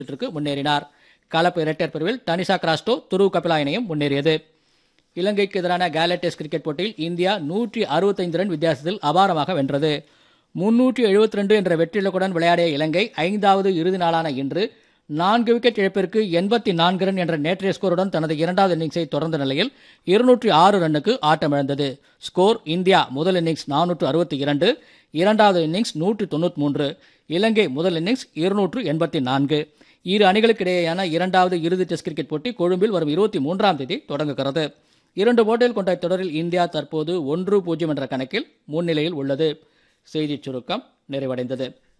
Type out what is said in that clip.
சுற்றுக்கு முன்னேறினார் கலப்பு இரட்டையர் பிரிவில் தனிஷா கிராஸ்டோ துருவ் கபிலா இணையும் முன்னேறியது இலங்கைக்கு எதிரான கேலட் டெஸ்ட் கிரிக்கெட் போட்டியில் இந்தியா நூற்றி அறுபத்தைந்து ரன் வித்தியாசத்தில் அபாரமாக வென்றது முன்னூற்றி எழுபத்தி ரெண்டு என்ற வெற்றி இலக்குடன் விளையாடிய இலங்கை ஐந்தாவது இறுதி நாளான இன்று நான்கு விக்கெட் இழப்பிற்கு எண்பத்தி நான்கு ரன் என்ற நேற்றைய ஸ்கோருடன் தனது இரண்டாவது இன்னிங்ஸை தொடர்ந்த நிலையில் இருநூற்றி ஆறு ரன்னுக்கு ஆட்டமிழந்தது ஸ்கோர் இந்தியா முதல் இன்னிங்ஸ் நானூற்று அறுபத்தி இரண்டு இரண்டாவது இன்னிங்ஸ் நூற்று தொண்ணூற்றி மூன்று இலங்கை முதல் இன்னிங்ஸ் இருநூற்று எண்பத்தி நான்கு இரு அணிகளுக்கிடையேயான இரண்டாவது இறுதி டெஸ்ட் கிரிக்கெட் போட்டி கொழும்பில் வரும் இருபத்தி மூன்றாம் தேதி தொடங்குகிறது இரண்டு போட்டிகள் கொண்ட தொடரில் இந்தியா தற்போது ஒன்று பூஜ்ஜியம் என்ற கணக்கில் முன்னிலையில் உள்ளது செய்திச் சுருக்கம் நிறைவடைந்தது